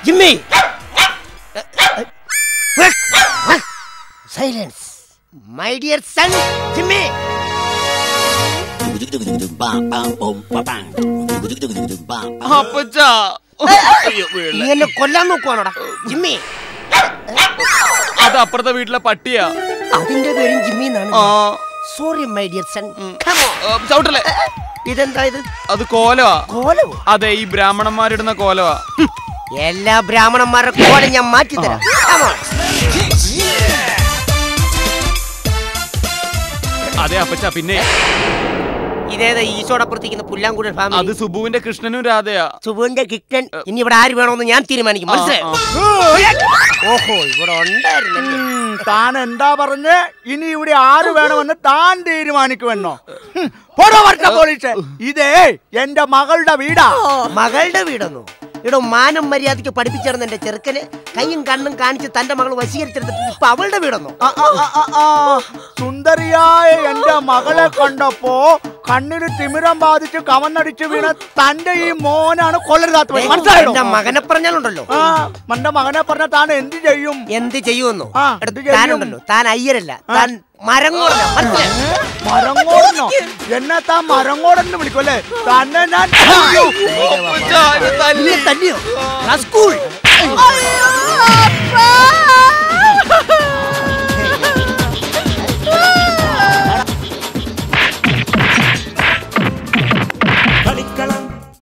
Jimmy silence my dear son Jimmy അപ്പച്ച നീ എന്നെ കൊല്ലാൻ നോക്കുവാണോടാ ജിമ്മി അത് അപ്പുറത്തെ വീട്ടിലെ പട്ടിയാ അതിന്റെ പേരും ജിമ്മി ആ എന്നാണ് സോറി മൈ ഡിയർ സൺ ആ, ചവിട്ടല്ലേ ഇതെന്താ ഇത് അത് കോലവാ കോലവോ അതെ ഈ ബ്രാഹ്മണന്മാരിടുന്ന കോലവാ എല്ലാ ബ്രാഹ്മണന്മാരുടെ കോലം ഞാൻ മാറ്റി തരാം Come on. അതെ അപ്പച്ച പിന്നെ ഇതേതാ ഈശോടപ്പുറത്തിരിക്കുന്ന പുല്ലാങ്കുഴൽ അത് ഫാമിലി സുബുവിന്റെ കൃഷ്ണനും രാധയാ സുബുവിന്റെ കിക്ടൻ ഇനി ഇവിടെ ആര് വേണമെന്ന് ഞാൻ തീരുമാനിക്കും മനസ്സിലായോ ഓഹോ ഇവിടെ ഉണ്ടായിരുന്നല്ലേ ഉം, താൻ എന്താ പറഞ്ഞ് ഇനി ഇവിടെ ആര് വേണമെന്ന് താൻ തീരുമാനിക്കുമെന്നോ ഹും, പോടോ വർത്ത പോലീസ് ഇതേ എന്റെ മകളുടെ വീടാ മകളുടെ വീടൊന്നു ഇവിടെ മാനം മര്യാദയ്ക്ക് പഠിപ്പിച്ചിരുന്ന എന്റെ ചെറുക്കന് കൈയും കണ്ണും കാണിച്ച് തന്റെ മകൾ വശീകരിച്ചെടുത്തിട്ട് ഇപ്പൊ അവളുടെ വീടൊന്നു ആ, ആ, ആ, ആ, ആ. സുന്ദരിയായ എന്റെ മകളെ കണ്ടപ്പോ കണ്ണിന് തിമിരം ബാധിച്ച് കവന്നടിച്ച് വീണ തന്റെ ഈ മോനാണ് കൊള്ളരുതാത്ത മനസ്സിലായോ എന്റെ മകനെ പറഞ്ഞാലുണ്ടല്ലോ ആ എന്റെ മകനെ പറഞ്ഞ താൻ എന്ത് ചെയ്യും എന്ത് ചെയ്യുമെന്നോ ആ, എടാ, എന്ത് ചെയ്യും? താനുണ്ടല്ലോ താൻ അയ്യരല്ല താൻ മരങ്ങോടല്ല മനസ്സിലായോ മരങ്ങോടനോ എന്നെ താൻ മരങ്ങോടെന്ന് വിളിക്കുമല്ലേ തന്നെ ഞാൻ അപ്പച്ച, ഇത് തല്ലി. നിന്നെ തല്ലിയോ സ്കൂൾ